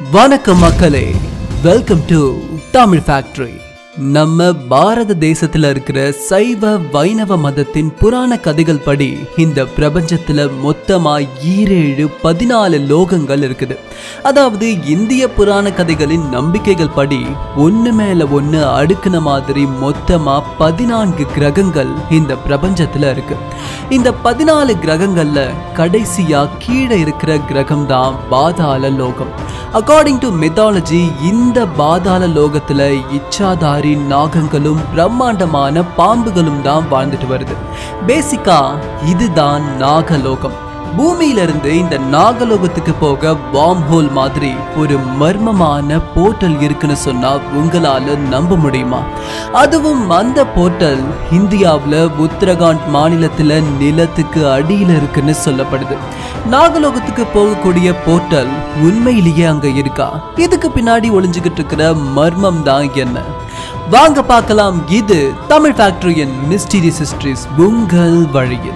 வணக்கம் மக்களே welcome to Tamil factory நம்ம பாரத தேசத்துல இருக்கிற சைவ வைணவ மதத்தின் புராண கதைகள் படி இந்த பிரபஞ்சத்துல மொத்தமா ஈரேழு பதினாலு லோகங்கள் இருக்குது அதாவது இந்திய புராண கதைகளின் நம்பிக்கைகள் படி ஒண்ணு மேல ஒண்ணு அடுக்குன மாதிரி மொத்தமா பதினான்கு கிரகங்கள் இந்த பிரபஞ்சத்துல இருக்கு இந்த பதினாலு கிரகங்கள்ல கடைசியா கீழே இருக்கிற கிரகம் தான் பாதாள லோகம் அக்கார்டிங் டு மித்தாலஜி இந்த பாதாள லோகத்துல இச்சாதாரி நாகங்களும் பிரம்மாண்டமான பாம்புகளும் தான் வாழ்ந்துட்டு வருது பேசிக்கா இதுதான் நாகலோகம் பூமியிலிருந்து இந்த நாகலோகத்துக்கு போக வார்ம் ஹோல் மாதிரி ஒரு மர்மமான போர்ட்டல் இருக்குன்னு சொன்னா உங்களால நம்ப முடியுமா அதுவும் அந்த போர்ட்டல் இந்தியாவுல உத்தரகாண்ட் மாநிலத்துல நிலத்துக்கு அடியில இருக்குன்னு சொல்லப்படுது நாகலோகத்துக்கு போகக்கூடிய போர்ட்டல் உண்மையிலேயே அங்க இருக்கா இதுக்கு பின்னாடி ஒளிஞ்சுகிட்டு இருக்கிற மர்மம் தான் என்ன வாங்க பார்க்கலாம் இது தமிழ் ஃபேக்டரியின் மிஸ்டீரியஸ் ஹிஸ்டரிஸ் உங்கள் வழியில்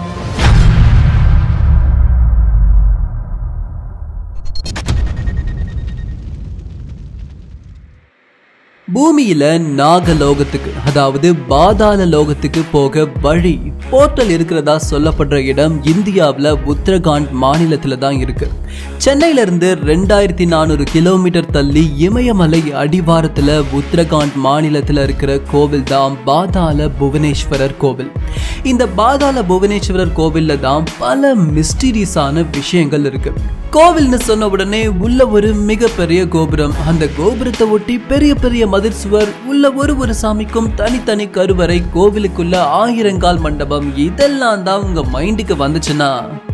பூமியில நாகலோகத்துக்கு அதாவது பாதாள லோகத்துக்கு போக வழி போர்ட்டல் இருக்கிறதா சொல்லப்படுற இடம் இந்தியாவில் உத்தரகாண்ட் மாநிலத்துல தான் இருக்கு சென்னையில இருந்து ரெண்டாயிரத்தி நானூறு கிலோமீட்டர் தள்ளி இமயமலை அடிவாரத்துல உத்தரகாண்ட் மாநிலத்துல இருக்கிற கோவில் தான் பாதாள புவனேஸ்வரர் கோவில் இந்த பாதாள புவனேஸ்வரர் கோவில்ல தான் பல மிஸ்டீரியஸான விஷயங்கள் இருக்கு கோவில்னு சொன்ன உடனே உள்ள ஒரு மிகப்பெரிய கோபுரம் அந்த கோபுரத்தை ஒட்டி பெரிய பெரிய மதிர் சுவர் உள்ள ஒரு ஒரு சாமிக்கும் தனித்தனி கருவறை கோவிலுக்குள்ள ஆயிரங்கால் மண்டபம் இதெல்லாம் தான் உங்க மைண்டுக்கு வந்துச்சுன்னா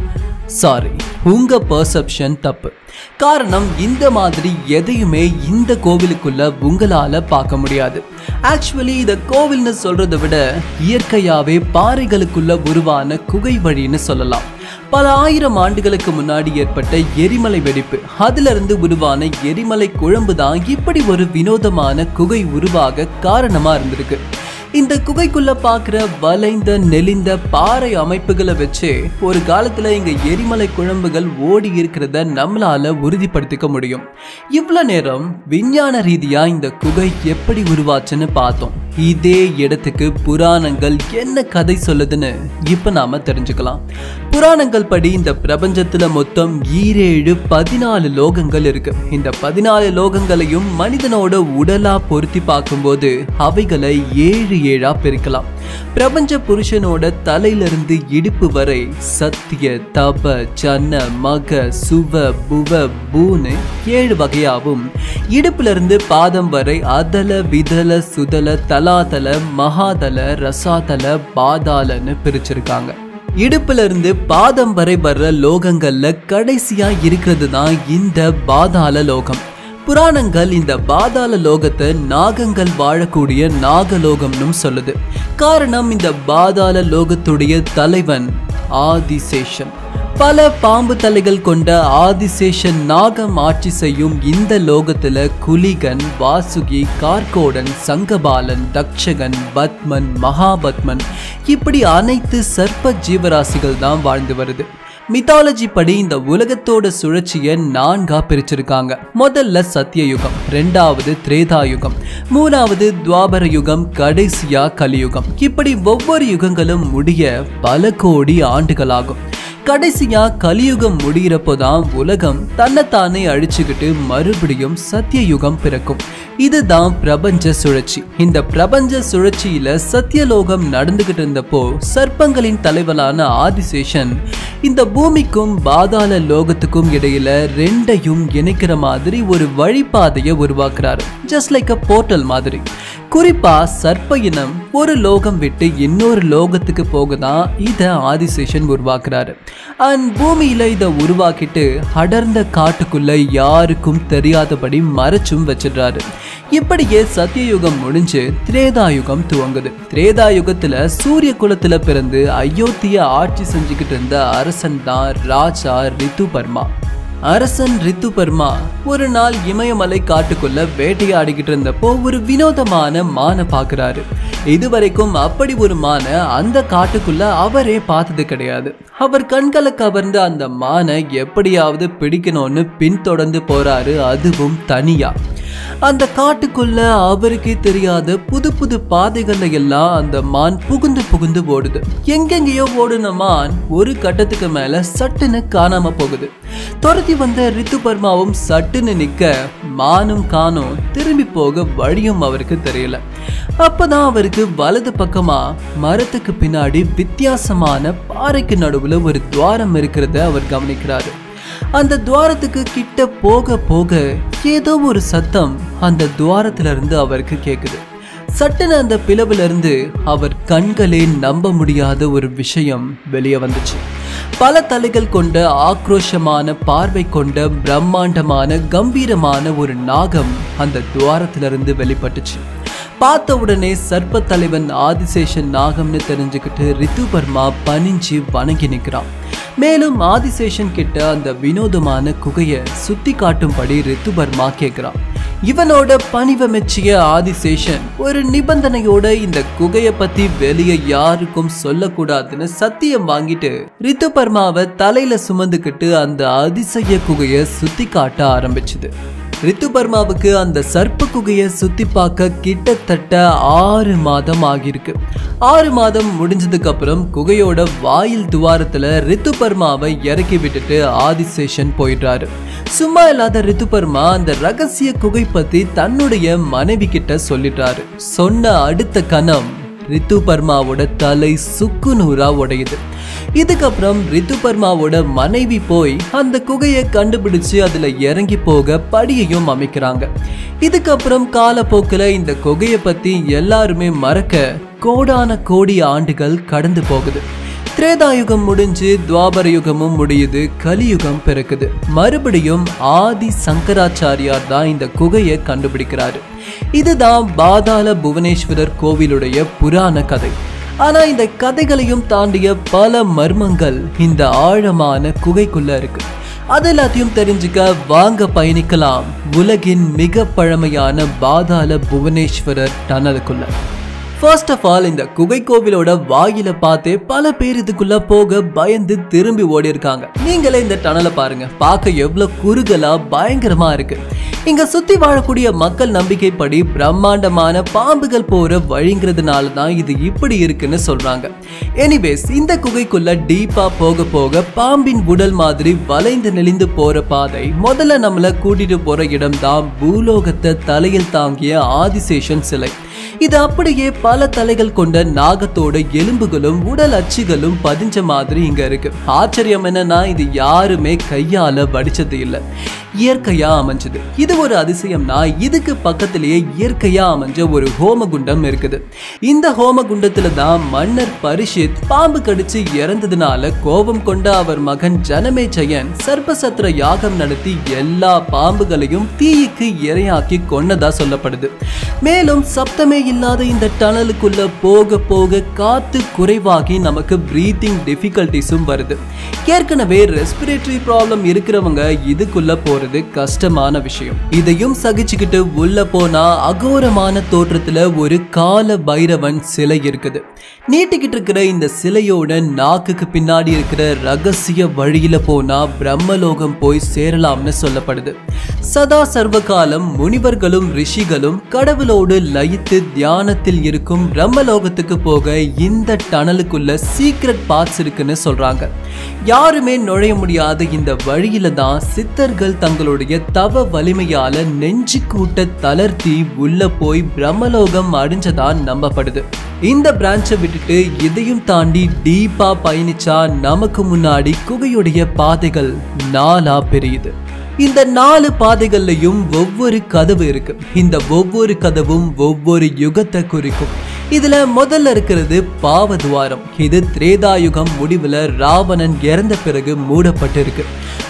சாரி உங்க பர்செப்ஷன் தப்பு காரணம் இந்த மாதிரி எதையுமே இந்த கோவிலுக்குள்ள உங்களால பார்க்க முடியாது ஆக்சுவலி இத கோவில்னு சொல்றதை விட இயற்கையாவே பாறைகளுக்குள்ள உருவான குகை வழின்னு சொல்லலாம் பல ஆயிரம் ஆண்டுகளுக்கு முன்னாடி ஏற்பட்ட எரிமலை வெடிப்பு அதுல இருந்து உருவான எரிமலை குழம்பு தான் இப்படி ஒரு வினோதமான குகை உருவாக காரணமா இருந்திருக்கு இந்த குகைக்குள்ள பார்க்குற வளைந்த நெளிந்த பாறை அமைப்புகளை வச்சு ஒரு காலத்துல இங்க எரிமலை குழம்புகள் ஓடி இருக்கிறத நம்மளால உறுதிப்படுத்திக்க முடியும் இவ்வளவு நேரம் விஞ்ஞான ரீதியா இந்த குகை எப்படி உருவாச்சுன்னு பார்த்தோம் இதே இடத்துக்கு புராணங்கள் என்ன கதை சொல்லுதுன்னு இப்ப நாம தெரிஞ்சுக்கலாம் புராணங்கள் படி இந்த பிரபஞ்சத்துல மொத்தம் ஈரேழு பதினாலு லோகங்கள் இருக்கு இந்த பதினாலு லோகங்களையும் மனிதனோட உடலா பொருத்தி பார்க்கும்போது அவைகளை ஏழு ஏழா பிரிக்கலாம் பிரபஞ்ச புருஷனோட தலையிலிருந்து இடுப்பு வரை சத்திய தப சன்ன மக சுவ புவ பூன்னு ஏழு வகையாவும் இடுப்புல இருந்து பாதம் வரை அதல விதல சுதல தலாதல மகாதல ரசாதல பாதாளன்னு பிரிச்சிருக்காங்க இடுப்புல இருந்து பாதம் வரை வர்ற லோகங்கள்ல கடைசியா இருக்கிறது தான் இந்த பாதாள லோகம் புராணங்கள் இந்த பாதாள லோகத்தை நாகங்கள் வாழக்கூடிய நாகலோகம்னு சொல்லுது காரணம் இந்த பாதாள லோகத்துடைய தலைவன் ஆதிசேஷன் பல பாம்பு தலைகள் கொண்ட ஆதிசேஷன் நாகம் ஆட்சி செய்யும் இந்த லோகத்துல குலிகன் வாசுகி கார்கோடன் சங்கபாலன் தக்ஷகன் பத்மன் மகாபத்மன் இப்படி அனைத்து சர்ப்ப ஜீவராசிகள் தான் வாழ்ந்து வருது மித்தாலஜி படி இந்த உலகத்தோட சுழற்சியை நான்கா பிரிச்சிருக்காங்க முதல்ல சத்தியயுகம் ரெண்டாவது திரேதா யுகம் மூணாவது துவாபர யுகம் கடைசியா கலியுகம் இப்படி ஒவ்வொரு யுகங்களும் முடிய பல கோடி ஆண்டுகளாகும் கடைசியா கலியுகம் முடிகிறப்போ தான் உலகம் தன்னைத்தானே அழிச்சுக்கிட்டு மறுபடியும் சத்தியயுகம் பிறக்கும் இதுதான் பிரபஞ்ச சுழற்சி இந்த பிரபஞ்ச சுழற்சியில சத்தியலோகம் நடந்துகிட்டு இருந்தப்போ சர்ப்பங்களின் தலைவலான ஆதிசேஷன் இந்த பூமிக்கும் பாதாள லோகத்துக்கும் இடையில ரெண்டையும் இணைக்கிற மாதிரி ஒரு வழிபாதையை உருவாக்குறாரு ஜஸ்ட் லைக் அ போர்ட்டல் மாதிரி குறிப்பா சர்ப்ப இனம் ஒரு லோகம் விட்டு இன்னொரு லோகத்துக்கு போக தான் இதை ஆதிசேஷன் உருவாக்குறாரு அண்ட் பூமியில இதை உருவாக்கிட்டு அடர்ந்த காட்டுக்குள்ள யாருக்கும் தெரியாதபடி மறைச்சும் வச்சிடுறாரு இப்படியே சத்தியயுகம் முடிஞ்சு திரேதாயுகம் துவங்குது திரேதாயுகத்துல சூரிய குலத்துல பிறந்து அயோத்திய ஆட்சி செஞ்சுக்கிட்டு இருந்த அரசன் தான் ராஜா ரித்துபர்மா அரசன் ரித்துபர்மா ஒரு நாள் இமயமலை காட்டுக்குள்ள வேட்டையாடிக்கிட்டு இருந்தப்போ ஒரு வினோதமான மானை பார்க்கறாரு இதுவரைக்கும் அப்படி ஒரு மானை அந்த காட்டுக்குள்ள அவரே பார்த்தது கிடையாது அவர் கண்களை கவர்ந்து அந்த மானை எப்படியாவது பிடிக்கணும்னு பின்தொடர்ந்து போறாரு அதுவும் தனியா அந்த காட்டுக்குள்ள அவருக்கே தெரியாத புது புது பாதைகள்ல எல்லாம் அந்த மான் புகுந்து புகுந்து ஓடுது எங்கெங்கேயோ ஓடுன மான் ஒரு கட்டத்துக்கு மேல சட்டுன்னு காணாம போகுது துரத்தி வந்த ரித்துபர்மாவும் சட்டுன்னு நிக்க மானும் காணும் திரும்பி போக வழியும் அவருக்கு தெரியல அப்பதான் அவருக்கு வலது பக்கமா மரத்துக்கு பின்னாடி வித்தியாசமான பாறைக்கு நடுவுல ஒரு துவாரம் இருக்கிறத அவர் கவனிக்கிறாரு அந்த துவாரத்துக்கு கிட்ட போக போக ஏதோ ஒரு சத்தம் அந்த துவாரத்துல இருந்து அவருக்கு கேக்குது சட்டுன்னு அந்த பிளவுல இருந்து அவர் கண்களே நம்ப முடியாத ஒரு விஷயம் வெளியே வந்துச்சு பல தலைகள் கொண்ட ஆக்ரோஷமான பார்வை கொண்ட பிரம்மாண்டமான கம்பீரமான ஒரு நாகம் அந்த துவாரத்திலிருந்து வெளிப்பட்டுச்சு பார்த்த உடனே சர்ப்ப தலைவன் ஆதிசேஷன் நாகம்னு தெரிஞ்சுக்கிட்டு ரித்துபர்மா பணிஞ்சு வணங்கி நிற்கிறான் மேலும் ஆதிசேஷன் கிட்ட அந்த வினோதமான குகையை சுத்தி காட்டும்படி ரித்துபர்மா கேட்கிறான் இவனோட பணிவை மெச்சிய ஆதிசேஷன் ஒரு நிபந்தனையோட இந்த குகையை பத்தி வெளியே யாருக்கும் சொல்லக்கூடாதுன்னு சத்தியம் வாங்கிட்டு ரித்துபர்மாவை தலையில சுமந்துக்கிட்டு அந்த அதிசய குகையை சுத்தி காட்ட ஆரம்பிச்சுது ரித்துபர்மாவுக்கு அந்த சர்ப்ப குகையை சுத்தி பார்க்க கிட்டத்தட்ட ஆறு மாதம் ஆகியிருக்கு ஆறு மாதம் முடிஞ்சதுக்கு அப்புறம் குகையோட வாயில் துவாரத்துல ரித்துபர்மாவை இறக்கி விட்டுட்டு ஆதிசேஷன் போயிடுறாரு சும்மா இல்லாத ரித்துபர்மா அந்த ரகசிய குகை பத்தி தன்னுடைய மனைவி கிட்ட சொல்லிட்டாரு சொன்ன அடுத்த கணம் ரித்துபர்மாவோட தலை சுக்குநூறா உடையுது இதுக்கப்புறம் ரித்துபர்மாவோட மனைவி போய் அந்த குகையை கண்டுபிடிச்சு அதுல இறங்கி போக படியையும் அமைக்கிறாங்க இதுக்கப்புறம் காலப்போக்கில் இந்த குகையை பத்தி எல்லாருமே மறக்க கோடான கோடி ஆண்டுகள் கடந்து போகுது திரேதாயுகம் முடிஞ்சு துவாபர யுகமும் முடியுது கலியுகம் பிறக்குது மறுபடியும் ஆதி சங்கராச்சாரியார் தான் இந்த குகையை கண்டுபிடிக்கிறாரு இதுதான் பாதாள புவனேஸ்வரர் கோவிலுடைய புராண கதை ஆனா இந்த கதைகளையும் தாண்டிய பல மர்மங்கள் இந்த ஆழமான குகைக்குள்ள இருக்கு அது எல்லாத்தையும் தெரிஞ்சுக்க வாங்க பயணிக்கலாம் உலகின் மிக பழமையான பாதாள புவனேஸ்வரர் டனலுக்குள்ள ஃபர்ஸ்ட் ஆஃப் ஆல் இந்த குகை கோவிலோட வாயில பார்த்தே பல பேர் இதுக்குள்ள போக பயந்து திரும்பி ஓடி இருக்காங்க நீங்களே இந்த டனலை பாருங்க பார்க்க எவ்வளவு குறுகலா பயங்கரமா இருக்கு இங்க சுத்தி வாழக்கூடிய மக்கள் நம்பிக்கைப்படி பிரம்மாண்டமான பாம்புகள் போற வழிங்கிறதுனால தான் இது இப்படி இருக்குன்னு சொல்றாங்க எனிவேஸ் இந்த குகைக்குள்ள டீப்பா போக போக பாம்பின் உடல் மாதிரி வளைந்து நெளிந்து போற பாதை முதல்ல நம்மள கூட்டிட்டு போற இடம் தான் பூலோகத்தை தலையில் தாங்கிய ஆதிசேஷன் சிலை இது அப்படியே பல தலைகள் கொண்ட நாகத்தோட எலும்புகளும் உடல் அச்சுகளும் பதிஞ்ச மாதிரி இங்க இருக்கு ஆச்சரியம் என்னன்னா இது யாருமே கையால வடிச்சது இல்ல இயற்கையா அமைஞ்சது இது ஒரு அதிசயம்னா இதுக்கு பக்கத்திலேயே இயற்கையா அமைஞ்ச ஒரு ஹோமகுண்டம் இருக்குது இந்த ஹோமகுண்டத்துல தான் மன்னர் பரிஷித் பாம்பு கடிச்சு இறந்ததுனால கோபம் கொண்ட அவர் மகன் ஜனமேஜயன் சர்ப்பசத்திர யாகம் நடத்தி எல்லா பாம்புகளையும் தீயிக்கு இரையாக்கி கொன்னதா சொல்லப்படுது மேலும் சப்தமே இல்லாத இந்த டனலுக்குள்ள போக போக காத்து குறைவாகி நமக்கு பிரீத்திங் டிஃபிகல்டிஸும் வருது ஏற்கனவே ரெஸ்பிரேட்டரி ப்ராப்ளம் இருக்கிறவங்க இதுக்குள்ள போறது கஷ்டமான விஷயம் இதையும் சகிச்சுக்கிட்டு உள்ள போனா அகோரமான தோற்றத்துல ஒரு கால பைரவன் சிலை இருக்குது நீட்டிக்கிட்டு இருக்கிற இந்த சிலையோட நாக்குக்கு பின்னாடி இருக்கிற ரகசிய வழியில போனா பிரம்மலோகம் போய் சேரலாம்னு சொல்லப்படுது சதா சர்வகாலம் முனிவர்களும் ரிஷிகளும் கடவுளோடு லயித்து தியானத்தில் இருக்கும் பிரம்மலோகத்துக்கு போக இந்த டனலுக்குள்ள சீக்ரெட் பார்ட்ஸ் இருக்குன்னு சொல்றாங்க யாருமே நுழைய முடியாத இந்த வழியில தான் சித்தர்கள் தங்களுடைய தவ வலிமையால நெஞ்சு கூட்ட தளர்த்தி உள்ள போய் பிரம்மலோகம் அடைஞ்சதா நம்பப்படுது இந்த பிரான்ச்சை விட்டுட்டு இதையும் தாண்டி டீப்பா பயணிச்சா நமக்கு முன்னாடி குகையுடைய பாதைகள் நாலா பெரியுது இந்த நாலு பாதைகள்லையும் ஒவ்வொரு கதவு இருக்கு இந்த ஒவ்வொரு கதவும் ஒவ்வொரு யுகத்தை குறிக்கும் இதுல முதல்ல இருக்கிறது பாவதுவாரம் இது திரேதாயுகம் முடிவுல ராவணன் இறந்த பிறகு மூடப்பட்டிருக்கு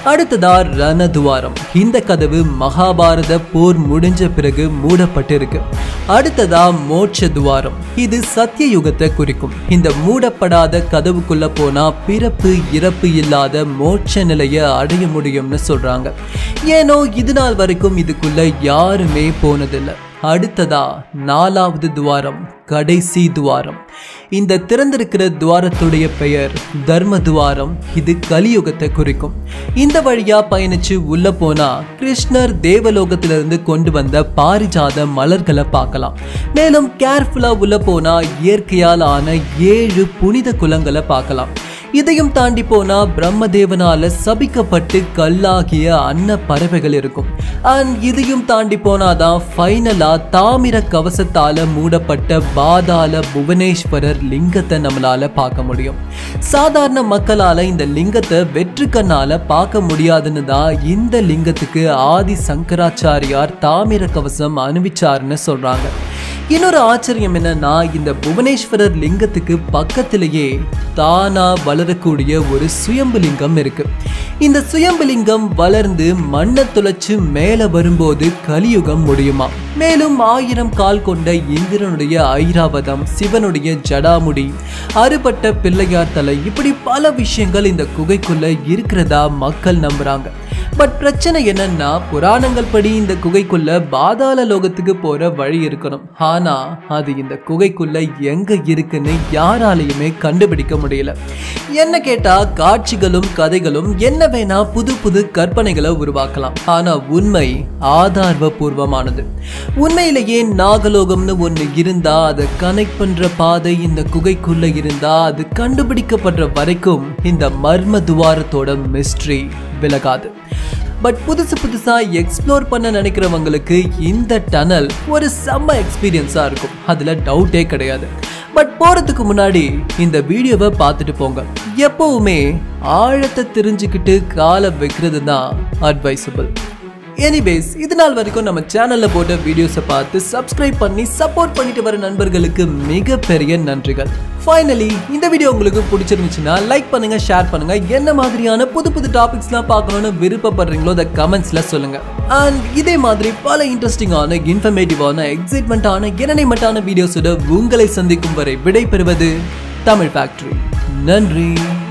அடுத்ததா ரணதுவாரம் இந்த கதவு மகாபாரத போர் முடிஞ்ச பிறகு மூடப்பட்டிருக்கு அடுத்ததா மோட்ச துவாரம் இது சத்திய யுகத்தை குறிக்கும் இந்த மூடப்படாத கதவுக்குள்ள போனா பிறப்பு இறப்பு இல்லாத மோட்ச நிலையை அடைய முடியும்னு சொல்றாங்க ஏனோ இது நாள் வரைக்கும் இதுக்குள்ள யாருமே போனதில்லை அடுத்ததா நாலாவது துவாரம் கடைசி துவாரம் இந்த திறந்திருக்கிற துவாரத்துடைய பெயர் தர்ம துவாரம் இது கலியுகத்தை குறிக்கும் இந்த வழியா பயணிச்சு உள்ள போனா கிருஷ்ணர் தேவலோகத்திலிருந்து கொண்டு வந்த பாரிஜாத மலர்களை பார்க்கலாம் மேலும் கேர்ஃபுல்லா உள்ள போனா இயற்கையால் ஆன ஏழு புனித குலங்களை பார்க்கலாம் இதையும் தாண்டி போனா பிரம்மதேவனால சபிக்கப்பட்டு கல்லாகிய அன்ன பறவைகள் இருக்கும் அண்ட் இதையும் தாண்டி போனாதான் ஃபைனலா தாமிர கவசத்தால மூடப்பட்ட பாதாள புவனேஸ்வரர் லிங்கத்தை நம்மளால பார்க்க முடியும் சாதாரண மக்களால இந்த லிங்கத்தை வெற்று கண்ணால பார்க்க முடியாதுன்னு தான் இந்த லிங்கத்துக்கு ஆதி சங்கராச்சாரியார் தாமிர கவசம் அணிவிச்சாருன்னு சொல்றாங்க இன்னொரு ஆச்சரியம் என்னன்னா இந்த புவனேஸ்வரர் லிங்கத்துக்கு பக்கத்திலேயே தானா வளரக்கூடிய ஒரு சுயம்பு லிங்கம் இருக்கு இந்த சுயம்பு லிங்கம் வளர்ந்து மண்ணை துளைச்சு மேல வரும்போது கலியுகம் முடியுமா மேலும் ஆயிரம் கால் கொண்ட இந்திரனுடைய ஐராவதம் சிவனுடைய ஜடாமுடி அறுபட்ட பிள்ளையார் தலை இப்படி பல விஷயங்கள் இந்த குகைக்குள்ள இருக்கிறதா மக்கள் நம்புறாங்க பட் பிரச்சனை என்னன்னா புராணங்கள் படி இந்த குகைக்குள்ள பாதாள லோகத்துக்கு போற வழி இருக்கணும் ஆனா அது இந்த குகைக்குள்ள எங்க இருக்குன்னு யாராலையுமே கண்டுபிடிக்க முடியல என்ன கேட்டா காட்சிகளும் கதைகளும் என்ன வேணா புது புது கற்பனைகளை உருவாக்கலாம் ஆனா உண்மை ஆதாரபூர்வமானது உண்மையிலேயே நாகலோகம்னு ஒண்ணு இருந்தா அதை கனெக்ட் பண்ற பாதை இந்த குகைக்குள்ள இருந்தா அது கண்டுபிடிக்கப்படுற வரைக்கும் இந்த மர்ம துவாரத்தோட மிஸ்ட்ரி விலகாது பட் புதுசு புதுசா எக்ஸ்ப்ளோர் பண்ண நினைக்கிறவங்களுக்கு இந்த டனல் ஒரு செம்ம எக்ஸ்பீரியன்ஸா இருக்கும் அதுல டவுட்டே கிடையாது பட் போறதுக்கு முன்னாடி இந்த வீடியோவை பார்த்துட்டு போங்க எப்பவுமே ஆழத்தை தெரிஞ்சுக்கிட்டு காலை வைக்கிறது தான் அட்வைசபிள் எனிவேஸ் இது நாள் வரைக்கும் நம்ம சேனல்ல போட்ட வீடியோஸை பார்த்து சப்ஸ்கிரைப் பண்ணி சப்போர்ட் பண்ணிட்டு வர நண்பர்களுக்கு மிகப்பெரிய நன்றிகள் ஃபைனலி இந்த வீடியோ உங்களுக்கு பிடிச்சிருந்துச்சுன்னா லைக் பண்ணுங்க ஷேர் பண்ணுங்க என்ன மாதிரியான புது புது டாபிக்ஸ்லாம் பார்க்கணும்னு விருப்பப்படுறீங்களோ அதை கமெண்ட்ஸ்ல சொல்லுங்க அண்ட் இதே மாதிரி பல இன்ட்ரெஸ்டிங்கான இன்ஃபர்மேட்டிவான எக்ஸைட்மெண்ட்டான என்டர்டைன்மெண்ட்டான வீடியோஸோட உங்களை சந்திக்கும் வரை விடை பெறுவது தமிழ் ஃபேக்டரி நன்றி